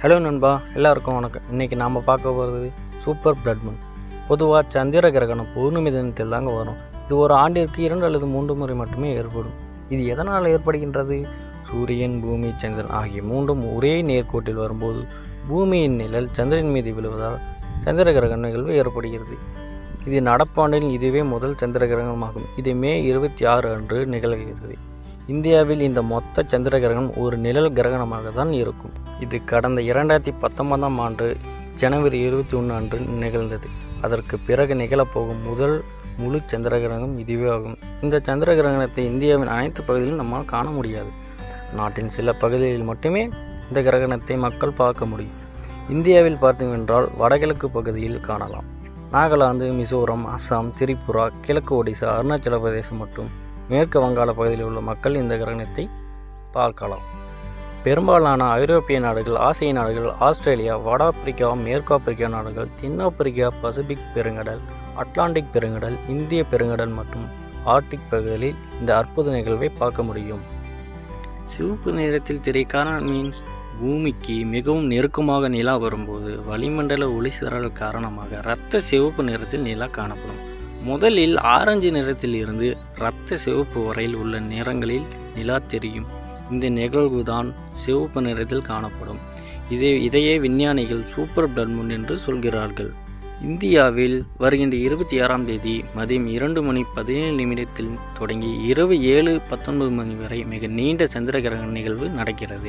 hello நண்பா எல்லாருக்கும் வணக்கம் இன்றைக்கி நாம் பார்க்க போகிறது சூப்பர் பிளட் மூன் பொதுவாக சந்திர கிரகணம் பௌர்ணமி தினத்தில் தாங்க வரும் இது ஒரு ஆண்டிற்கு இரண்டு அல்லது மூன்று முறை மட்டுமே ஏற்படும் இது எதனால் ஏற்படுகின்றது சூரியன் பூமி சந்திரன் ஆகிய மூன்றும் ஒரே நேர்கோட்டில் வரும்போது பூமியின் நிழல் சந்திரன் மீது விழுவதால் சந்திர கிரகண நிகழ்வு ஏற்படுகிறது இது நடப்பாண்டில் இதுவே முதல் சந்திர கிரகணமாகும் இது மே இருபத்தி ஆறு அன்று நிகழ்கிறது இந்தியாவில் இந்த மொத்த சந்திர கிரகணம் ஒரு நிழல் கிரகணமாக தான் இருக்கும் இது கடந்த இரண்டாயிரத்தி பத்தொன்பதாம் ஆண்டு ஜனவரி இருபத்தி ஒன்று அன்று நிகழ்ந்தது அதற்கு பிறகு நிகழப்போகும் முதல் முழு சந்திர கிரகணம் இதுவே ஆகும் இந்த சந்திர கிரகணத்தை இந்தியாவின் அனைத்து பகுதிகளிலும் நம்மால் காண முடியாது நாட்டின் சில பகுதிகளில் மட்டுமே இந்த கிரகணத்தை மக்கள் பார்க்க முடியும் இந்தியாவில் பார்த்தீங்கன்றால் வடகிழக்கு பகுதியில் காணலாம் நாகாலாந்து மிசோரம் அஸ்ஸாம் திரிபுரா கிழக்கு ஒடிசா அருணாச்சல பிரதேசம் மற்றும் மேற்கு வங்காள பகுதியில் உள்ள மக்கள் இந்த கிரகணத்தை பார்க்கலாம் பெரும்பாலான ஐரோப்பிய நாடுகள் ஆசிய நாடுகள் ஆஸ்திரேலியா வட ஆப்பிரிக்கா மேற்கு ஆப்பிரிக்கா நாடுகள் தென்னாப்பிரிக்கா பசிபிக் பெருங்கடல் அட்லாண்டிக் பெருங்கடல் இந்திய பெருங்கடல் மற்றும் ஆர்டிக் பகுதிகளில் இந்த அற்புத நிகழ்வை பார்க்க முடியும் சிவப்பு நிறத்தில் திரைக்கான மீன் பூமிக்கு மிகவும் நெருக்கமாக நிலா வரும்போது வளிமண்டல ஒளிசிதறல் காரணமாக இரத்த சிவப்பு நிறத்தில் நிலா காணப்படும் முதலில் ஆரஞ்சு நிறத்தில் இருந்து இரத்த சிவப்பு வரையில் உள்ள நிறங்களில் நிலா தெரியும் இந்த நிகழ்வு தான் சிவப்பு நிறத்தில் காணப்படும் இதை இதையே விஞ்ஞானிகள் சூப்பர் பிளட் மூன் என்று சொல்கிறார்கள் இந்தியாவில் வருகின்ற இருபத்தி ஆறாம் தேதி மதியம் இரண்டு மணி பதினேழு நிமிடத்தில் தொடங்கி இரவு ஏழு பத்தொன்பது மணி வரை மிக நீண்ட சந்திர கிரகண நிகழ்வு நடக்கிறது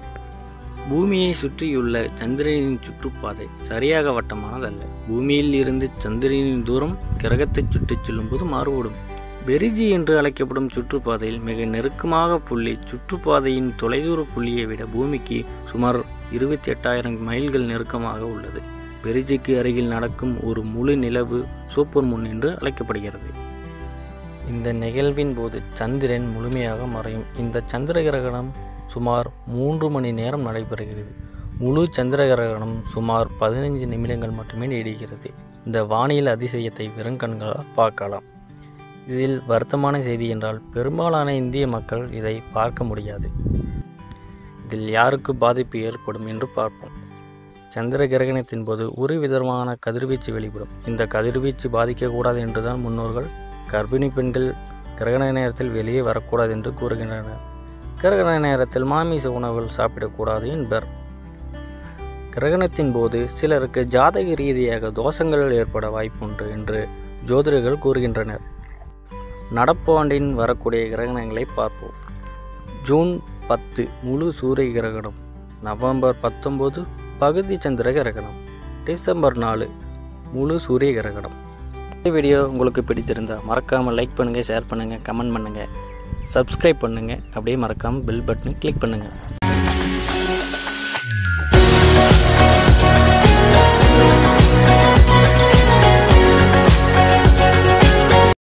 பூமியை சுற்றியுள்ள சந்திரனின் சுற்றுப்பாதை சரியாக வட்டமானதல்ல பூமியில் இருந்து சந்திரனின் தூரம் கிரகத்தை சுற்றிச் செல்லும்போது மாறுபடும் பெரிஜி என்று அழைக்கப்படும் சுற்றுப்பாதையில் மிக நெருக்கமாக புள்ளி சுற்றுப்பாதையின் தொலைதூர புள்ளியை விட பூமிக்கு சுமார் இருபத்தி எட்டாயிரம் மைல்கள் நெருக்கமாக உள்ளது பெரிஜிக்கு அருகில் நடக்கும் ஒரு முழு நிலவு சூப்பர் முன் என்று அழைக்கப்படுகிறது இந்த நிகழ்வின் போது சந்திரன் முழுமையாக மறையும் இந்த சந்திர கிரகணம் சுமார் மூன்று மணி நேரம் நடைபெறுகிறது முழு சந்திர கிரகணம் சுமார் பதினைஞ்சு நிமிடங்கள் மட்டுமே நீடிக்கிறது இந்த வானியல் அதிசயத்தை வெறுங்கண்களால் பார்க்கலாம் இதில் வருத்தமான செய்தி என்றால் பெரும்பாலான இந்திய மக்கள் இதை பார்க்க முடியாது இதில் யாருக்கு பாதிப்பு ஏற்படும் என்று பார்ப்போம் சந்திர கிரகணத்தின் போது ஒரு விதமான கதிர்வீச்சு வெளிப்படும் இந்த கதிர்வீச்சு பாதிக்கக்கூடாது என்றுதான் முன்னோர்கள் கர்ப்பிணி பெண்கள் கிரகண நேரத்தில் வெளியே வரக்கூடாது என்று கூறுகின்றனர் கிரகண நேரத்தில் மாமிச உணவுகள் சாப்பிடக்கூடாது என்பர் கிரகணத்தின் போது சிலருக்கு ஜாதக ரீதியாக தோஷங்கள் ஏற்பட வாய்ப்புண்டு என்று ஜோதிடர்கள் கூறுகின்றனர் நடப்பு ஆண்டின் வரக்கூடிய கிரகணங்களை பார்ப்போம் ஜூன் பத்து முழு சூரிய கிரகணம் நவம்பர் பத்தொம்போது பகுதி சந்திர கிரகணம் டிசம்பர் நாலு முழு சூரிய கிரகணம் இந்த வீடியோ உங்களுக்கு பிடித்திருந்தால் மறக்காமல் லைக் பண்ணுங்கள் ஷேர் பண்ணுங்கள் கமெண்ட் பண்ணுங்கள் சப்ஸ்கிரைப் பண்ணுங்கள் அப்படியே மறக்காமல் பெல் பட்டனை கிளிக் பண்ணுங்கள்